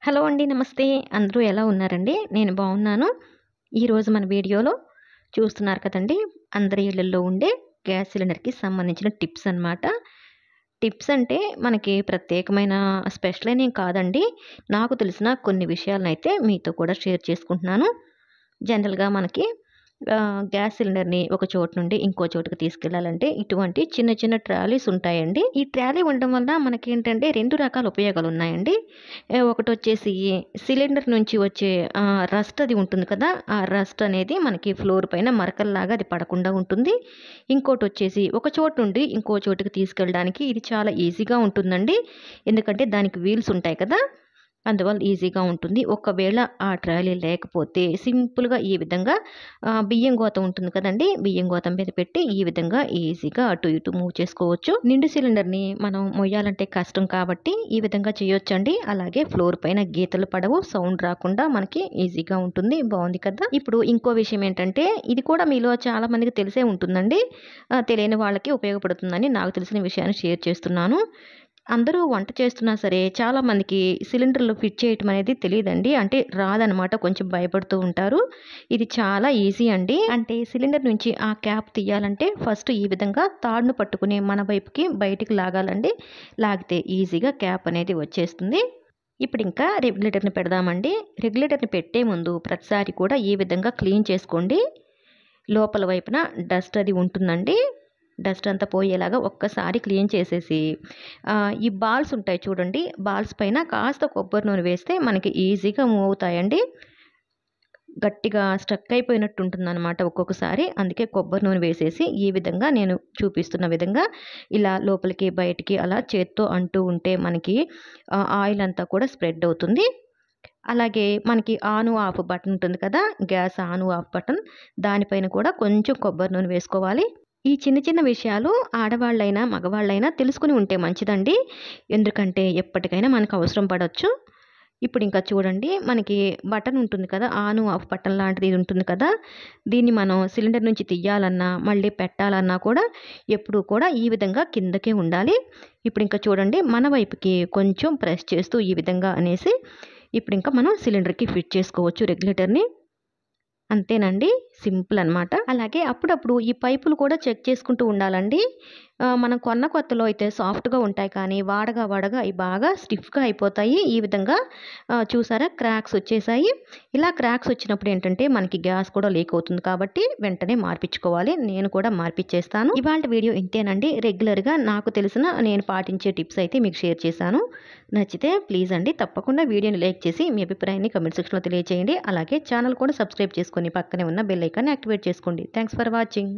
hello అండి నమస్తే అందరూ ఎలా ఉన్నారండి నేను బాగున్నాను ఈరోజు మన వీడియోలో చూస్తున్నారు కదండి అందరి ఇళ్ళల్లో ఉండే గ్యాస్ సిలిండర్కి సంబంధించిన టిప్స్ అన్నమాట టిప్స్ అంటే మనకి ప్రత్యేకమైన స్పెషల్ అనేం కాదండి నాకు తెలిసిన కొన్ని విషయాలను అయితే మీతో కూడా షేర్ చేసుకుంటున్నాను జనరల్గా మనకి ఆ, గ్యాస్ సిలిండర్ని ఒక చోటు నుండి ఇంకో చోటుకి తీసుకెళ్లాలంటే ఇటువంటి చిన్న చిన్న ట్రాలీస్ ఉంటాయండి ఈ ట్రాలీ ఉండడం వల్ల మనకి ఏంటంటే రెండు రకాల ఉపయోగాలు ఉన్నాయండి ఏ, ఒకటి వచ్చేసి సిలిండర్ నుంచి వచ్చే రస్ట్ అది ఉంటుంది కదా ఆ రస్ట్ అనేది మనకి ఫ్లోర్ పైన మరకల్లాగా అది పడకుండా ఉంటుంది ఇంకోటి వచ్చేసి ఒక చోటు నుండి ఇంకో చోటుకి తీసుకెళ్ళడానికి ఇది చాలా ఈజీగా ఉంటుందండి ఎందుకంటే దానికి వీల్స్ ఉంటాయి కదా అందువల్ల ఈజీగా ఉంటుంది ఒకవేళ ఆ ట్రాలీ లేకపోతే సింపుల్గా ఈ విధంగా ఆ, బియ్యం గోత ఉంటుంది కదండి బియ్యం గోత మీద పెట్టి ఈ విధంగా ఈజీగా అటు ఇటు మూవ్ చేసుకోవచ్చు నిండు సిలిండర్ని మనం మొయ్యాలంటే కష్టం కాబట్టి ఈ విధంగా చేయొచ్చండి అలాగే ఫ్లోర్ పైన గీతలు పడవు సౌండ్ రాకుండా మనకి ఈజీగా ఉంటుంది బాగుంది కదా ఇప్పుడు ఇంకో విషయం ఏంటంటే ఇది కూడా మీలో చాలా మందికి తెలిసే ఉంటుందండి ఆ, తెలియని వాళ్ళకి ఉపయోగపడుతుందని నాకు తెలిసిన విషయాన్ని షేర్ చేస్తున్నాను అందరూ వంట చేస్తున్నా సరే చాలా మందికి సిలిండర్లు ఫిట్ చేయటం అనేది తెలియదండి అంటే రాదనమాట కొంచెం భయపడుతూ ఉంటారు ఇది చాలా ఈజీ అండి అంటే సిలిండర్ నుంచి ఆ క్యాప్ తీయాలంటే ఫస్ట్ ఈ విధంగా తాడును పట్టుకుని మన వైపుకి బయటికి లాగాలండి లాగితే ఈజీగా క్యాప్ అనేది వచ్చేస్తుంది ఇప్పుడు ఇంకా రెగ్యులేటర్ని పెడదామండి రెగ్యులేటర్ని పెట్టే ముందు ప్రతిసారి కూడా ఈ విధంగా క్లీన్ చేసుకోండి లోపల వైపున డస్ట్ అది ఉంటుందండి డస్ట్ అంతా పోయేలాగా ఒక్కసారి క్లీన్ చేసేసి ఆ, ఈ బాల్స్ ఉంటాయి చూడండి బాల్స్ పైన కాస్త కొబ్బరి నూనె వేస్తే మనకి ఈజీగా మూవ్ అవుతాయండి గట్టిగా స్ట్రక్ అయిపోయినట్టు ఉంటుందన్నమాట ఒక్కొక్కసారి అందుకే కొబ్బరి నూనె వేసేసి ఈ విధంగా నేను చూపిస్తున్న విధంగా ఇలా లోపలికి బయటికి అలా చేత్తో అంటూ ఉంటే మనకి ఆ, ఆయిల్ అంతా కూడా స్ప్రెడ్ అవుతుంది అలాగే మనకి ఆను ఆఫ్ బటన్ ఉంటుంది కదా గ్యాస్ ఆను ఆఫ్ బటన్ దానిపైన కూడా కొంచెం కొబ్బరి నూనె వేసుకోవాలి ఈ చిన్న చిన్న విషయాలు ఆడవాళ్ళైనా మగవాళ్ళైనా తెలుసుకుని ఉంటే మంచిదండి ఎందుకంటే ఎప్పటికైనా మనకు అవసరం పడవచ్చు ఇప్పుడు ఇంకా చూడండి మనకి బటన్ ఉంటుంది కదా ఆను ఆఫ్ బటన్ లాంటిది ఇది ఉంటుంది కదా దీన్ని మనం సిలిండర్ నుంచి తీయాలన్నా మళ్ళీ పెట్టాలన్నా కూడా ఎప్పుడు కూడా ఈ విధంగా కిందకే ఉండాలి ఇప్పుడు ఇంకా చూడండి మన వైపుకి కొంచెం ప్రెస్ చేస్తూ ఈ విధంగా అనేసి ఇప్పుడు ఇంకా మనం సిలిండర్కి ఫిట్ చేసుకోవచ్చు రెగ్యులేటర్ని అంతేనండి సింపుల్ అన్నమాట అలాగే అప్పుడప్పుడు ఈ పైపులు కూడా చెక్ చేసుకుంటూ ఉండాలండి ఆ, మనం కొన్న కొత్తలో అయితే సాఫ్ట్గా ఉంటాయి కానీ వాడగా వాడగా అవి బాగా స్టిఫ్గా అయిపోతాయి ఈ విధంగా ఆ, చూసారా క్రాక్స్ వచ్చేసాయి ఇలా క్రాక్స్ వచ్చినప్పుడు ఏంటంటే మనకి గ్యాస్ కూడా లీక్ అవుతుంది కాబట్టి వెంటనే మార్పించుకోవాలి నేను కూడా మార్పిచ్చేస్తాను ఇవాళ వీడియో ఇంతేనండి రెగ్యులర్గా నాకు తెలిసిన నేను పాటించే టిప్స్ అయితే మీకు షేర్ చేశాను నచ్చితే ప్లీజ్ అండి తప్పకుండా వీడియోని లైక్ చేసి మీ అభిప్రాయాన్ని కమెంట్ సెక్షన్లో తెలియజేయండి అలాగే ఛానల్ కూడా సబ్స్క్రైబ్ చేసుకొని పక్కనే ఉన్న బెల్ ఐకాన్ని యాక్టివేట్ చేసుకోండి థ్యాంక్స్ ఫర్ వాచింగ్